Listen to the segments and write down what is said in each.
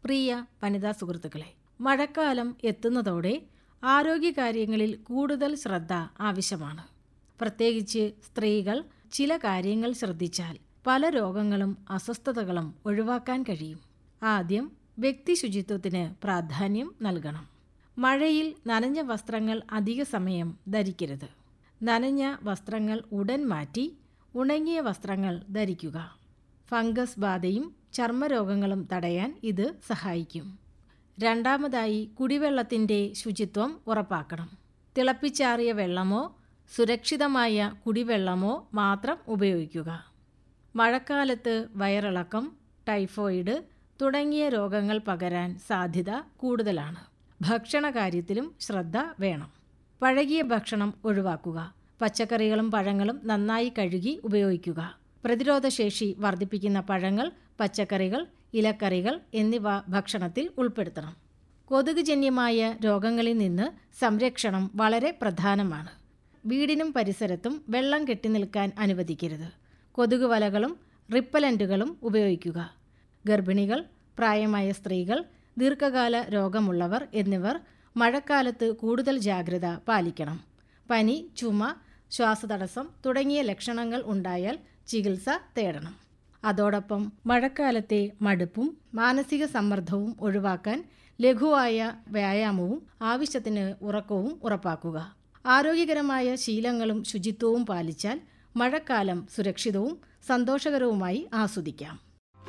പ്രിയ വനിതാ സുഹൃത്തുക്കളെ മഴക്കാലം എത്തുന്നതോടെ ആരോഗ്യകാര്യങ്ങളിൽ കൂടുതൽ ശ്രദ്ധ ആവശ്യമാണ് പ്രത്യേകിച്ച് സ്ത്രീകൾ ചില കാര്യങ്ങൾ ശ്രദ്ധിച്ചാൽ പല രോഗങ്ങളും അസ്വസ്ഥതകളും ഒഴിവാക്കാൻ കഴിയും ആദ്യം വ്യക്തി ശുചിത്വത്തിന് പ്രാധാന്യം നൽകണം മഴയിൽ നനഞ്ഞ വസ്ത്രങ്ങൾ അധിക സമയം ധരിക്കരുത് നനഞ്ഞ വസ്ത്രങ്ങൾ ഉടൻ മാറ്റി ഉണങ്ങിയ വസ്ത്രങ്ങൾ ധരിക്കുക ഫംഗസ് ബാധയും ചർമ്മരോഗങ്ങളും തടയാൻ ഇത് സഹായിക്കും രണ്ടാമതായി കുടിവെള്ളത്തിൻ്റെ ശുചിത്വം ഉറപ്പാക്കണം തിളപ്പിച്ചാറിയ വെള്ളമോ സുരക്ഷിതമായ കുടിവെള്ളമോ മാത്രം ഉപയോഗിക്കുക മഴക്കാലത്ത് വയറിളക്കം ടൈഫോയിഡ് തുടങ്ങിയ രോഗങ്ങൾ പകരാൻ സാധ്യത കൂടുതലാണ് ഭക്ഷണകാര്യത്തിലും ശ്രദ്ധ വേണം പഴകിയ ഭക്ഷണം ഒഴിവാക്കുക പച്ചക്കറികളും പഴങ്ങളും നന്നായി കഴുകി ഉപയോഗിക്കുക പ്രതിരോധശേഷി വർദ്ധിപ്പിക്കുന്ന പഴങ്ങൾ പച്ചക്കറികൾ ഇലക്കറികൾ എന്നിവ ഭക്ഷണത്തിൽ ഉൾപ്പെടുത്തണം കൊതുകുജന്യമായ രോഗങ്ങളിൽ നിന്ന് സംരക്ഷണം വളരെ പ്രധാനമാണ് വീടിനും പരിസരത്തും വെള്ളം കെട്ടിനിൽക്കാൻ അനുവദിക്കരുത് കൊതുക് വലകളും റിപ്പലൻറ്റുകളും ഉപയോഗിക്കുക ഗർഭിണികൾ പ്രായമായ സ്ത്രീകൾ ദീർഘകാല രോഗമുള്ളവർ എന്നിവർ മഴക്കാലത്ത് കൂടുതൽ ജാഗ്രത പാലിക്കണം പനി ചുമ ശ്വാസതടസ്സം തുടങ്ങിയ ലക്ഷണങ്ങൾ ഉണ്ടായാൽ ചികിത്സ തേടണം അതോടൊപ്പം മഴക്കാലത്തെ മടുപ്പും മാനസിക സമ്മർദ്ദവും ഒഴിവാക്കാൻ ലഘുവായ വ്യായാമവും ആവശ്യത്തിന് ഉറക്കവും ഉറപ്പാക്കുക ആരോഗ്യകരമായ ശീലങ്ങളും ശുചിത്വവും പാലിച്ചാൽ മഴക്കാലം സുരക്ഷിതവും സന്തോഷകരവുമായി ആസ്വദിക്കാം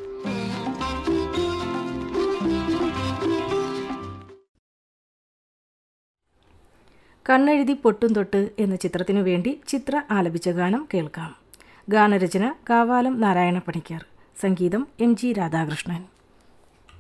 കണ്ണെഴുതി പൊട്ടും തൊട്ട് എന്ന ചിത്രത്തിനു വേണ്ടി ചിത്ര ആലപിച്ച ഗാനം കേൾക്കാം ഗാനരചന കാവാലം നാരായണ പണിക്കർ സംഗീതം എം ജി രാധാകൃഷ്ണൻ